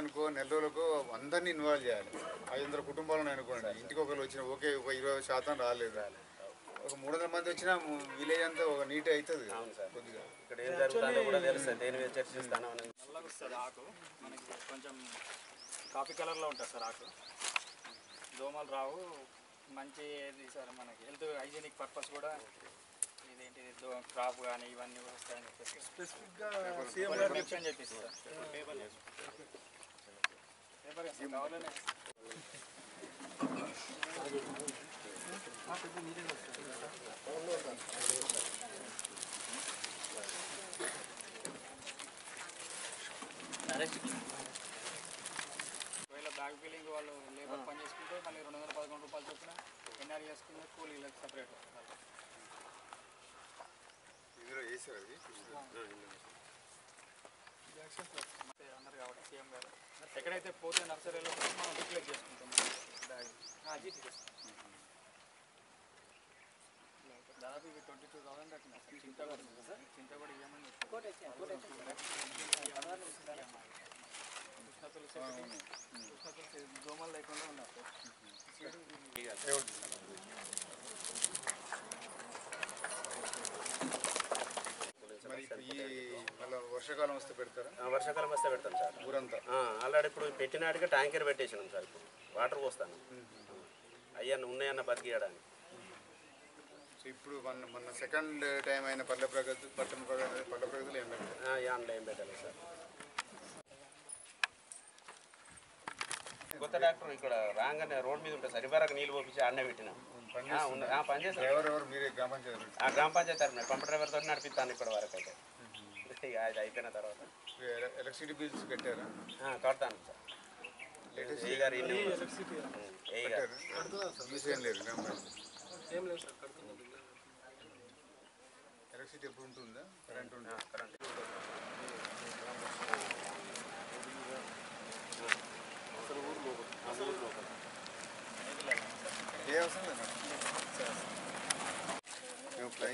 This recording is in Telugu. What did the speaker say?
అనుకో నెల రోజులకు అందరినీ ఇన్వాల్వ్ చేయాలి ఐదు వందల కుటుంబాలను అనుకోండి ఇంటికి ఒకరు వచ్చిన ఒకే ఒక ఇరవై శాతం రాలేదు ఒక మూడు వందల మంది వచ్చినా విలేజ్ అంతా ఒక నీట్ అవుతుంది కదా అవును సార్. కొద్దిగా ఇక్కడ ఏం జరుగుతుందో కూడా తెలుస్తుంది దేని మీద చర్చిస్తాను అని నల్లగా వస్తుంది ఆకు మనకి కొంచెం కాఫీ కలర్లో ఉంటుంది సార్ ఆకు దోమలు రావు మంచి ఇది సార్ మనకి హెల్త్ హైజీనిక్ పర్పస్ కూడా ఇదేంటి దో క్రాప్ కానీ ఇవన్నీ కూడా వస్తాయని చెప్పేసి స్పెసిఫిక్గా కొన్ని మెన్షన్ చెప్పేసి సార్ పేపర్ పేపర్ కావాలనే ఒకవేళ బ్యాగ్ ఫీలింగ్ వాళ్ళు లేబర్ పని చేసుకుంటే మళ్ళీ రెండు వందల పదకొండు రూపాయలు చొప్పున ఎన్ఆర్ చేసుకుంటే కూలీలకు సపరేట్ ఇందులో వేసారు అది అన్నారు కాబట్టి సీఎం గారు ఎక్కడైతే పోతే నర్సరీలో కూడా మనం రిప్లేస్ చేసుకుంటాం బ్యాగ్ దాదాపు ఇవి ట్వంటీ టూ థౌసండ్ కట్టినా సార్ చింత కూడా ఉంది సార్ చింత కూడా ఇవ్వమని కృష్ణ తులసి ఒకటి, కృష్ణ తులసి దోమలు లేకుండా ఉన్నారు సార్ మరి ఇప్పుడు ఈ మళ్ళీ వర్షాకాలం వస్తే పెడతారా ఆ, వర్షాకాలం వస్తే పెడతాం సార్ ఊరంతా ఆల్రెడీ ఇప్పుడు పెట్టినాటిగా ట్యాంకర్ పెట్టేసినాం సార్ ఇప్పుడు వాటర్ పోస్తాను అయ్యన్న ఉన్నాయన్న బతికియడానికి సో ఇప్పుడు మన మన సెకండ్ టైం అయిన పల్లె ప్రగతి పట్టణ ప్రగతి పల్లె ప్రగతిలో ఏం పెట్టారు యాన్లో ఏం పెట్టాలి సార్ కొత్త డాక్టర్ ఇక్కడ రాగానే రోడ్ మీద ఉంటుంది సార్ ఇవరకు నీళ్ళు పంపించి ఆడనే పెట్టినాం ఆ, ఉన్న- ఆ, పని చేస్తాం డ్రైవర్ ఎవరు మీరే గ్రామ పంచాయతీ ఆ గ్రామ పంచాయతీ తరఫున పంప డ్రైవర్ తోటి నడిపిస్తాను ఇక్కడ వరకు అయితే ఇక అది అయిపోయిన తర్వాత ఎల- ఎలక్ట్రిసిటీ బిల్స్ కట్టారా ఆ, కడతాను సార్ లేటెస్ట్ ఏ గారు ఇల్లు ఏ గారు కట్టారు యూస్ ఏం లేదు గ్రామ పంచాయతీ ఏం లేదు సార్ కడుతున్నది ఎలక్ట్రిసిటీ ఎప్పుడు ఉంటుందా కరెంట్ ఉంటుందా కరెంట్ ఏ అవసరం లేదు మేము ఫ్లైట్